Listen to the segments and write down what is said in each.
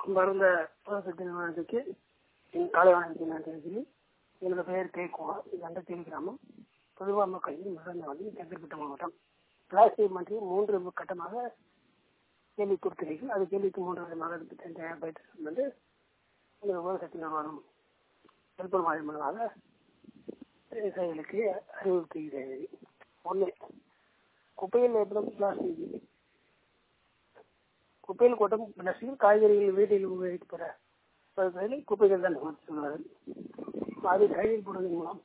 மருந்த சக்தி நிறுவனத்துக்கு என் காலை வணக்கத்தை நான் தெரிவிக்கிறேன் எனது பெயர் கே குமார் தண்டத்தேனி கிராமம் பொதுவாக கல்வி மருந்தாவதி செங்கல்பட்டு மாவட்டம் பிளாஸ்டிக் மன்றி மூன்று கட்டமாக கேள்வி கொடுத்திருக்கீர்கள் அது கேள்விக்கு மூன்று விதமாக பயிற்சி வந்து இந்த உபசக்தி நிறுவனம் செல்போன் வாயில் மூலமாக விவசாயிகளுக்கு அறிவுறுத்துகிறது ஒன்று குப்பையில் ஏற்படும் பிளாஸ்டிக் குப்பையில் கொட்டும் பிளாஸ்டிக் காய்கறிகள் வீட்டில் உபயோகிக்கப்பட குப்பைகள் தான் சொல்வார்கள் அது கையில் போடுவதன் மூலம்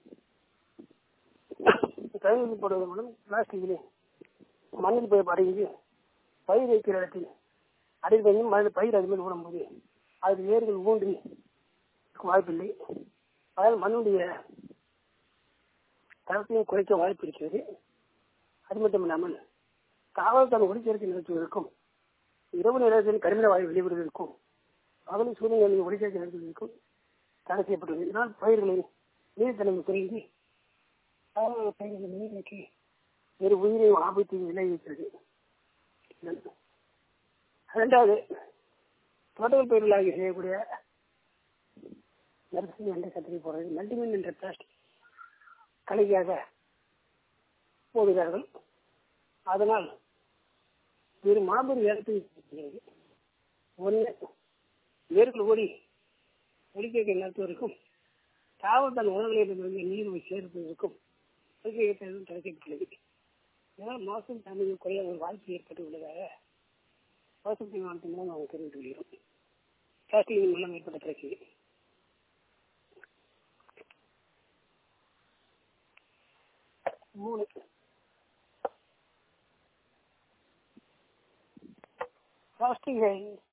கையில் போடுவதன் மூலம் பிளாஸ்டிக்கிலே மண்ணில் போய் அடைந்து பயிர் வைக்கிற இடத்தில் அடைந்து மண் பயிர் அது மேல் விடும்போது அது வேர்கள் ஊன்றி வாய்ப்பில்லை அதனால் மண்ணுடைய தரத்தையும் குறைக்க வாய்ப்பு இருக்கிறது அது மட்டும் இல்லாமல் காவல் தன் ஒளிச்சேர்க்கை நிறுத்துவதற்கும் இரவு நேரத்தில் கரிமல வாயு வெளிவிடுவதற்கும் பகலின் சூழ்நிலையில் ஒளிச்சேர்க்கை நிறுத்துவதற்கும் தடை செய்யப்பட்டுள்ளது இதனால் பயிர்களின் நீர்த்தன்மை குறைந்து பயிர்கள் நீருக்கு வேறு உயிரையும் ஆபத்து விளைவிக்கிறது இரண்டாவது தோட்டங்கள் பயிர்களாகி செய்யக்கூடிய நரசிங்க என்ற கத்திரி போடுறது மல்டிமின் என்ற பிளாஸ்டிக் கலைக்காக போடுகிறார்கள் அதனால் வேறு மாபெரும் வேகத்தை ஒன்று வேர்கள் ஓடி ஒளிக்கையை நடத்துவதற்கும் தாவல் தன் உணவுகளிடமிருந்து நீர் சேர்ப்பதற்கும் ஒளிக்கையை தடுக்கப்பட்டுள்ளது இதனால் மோசம் தண்ணீர் குறைய ஒரு வாய்ப்பு ஏற்பட்டு உள்ளதாக மோசம் மாவட்டத்தின் மூலம் நாங்கள் தெரிவித்து கொள்கிறோம் பிளாஸ்டிக்கின் மூலம் ஏற்பட்ட பிரச்சனை மூணு பிளாஸ்டிக்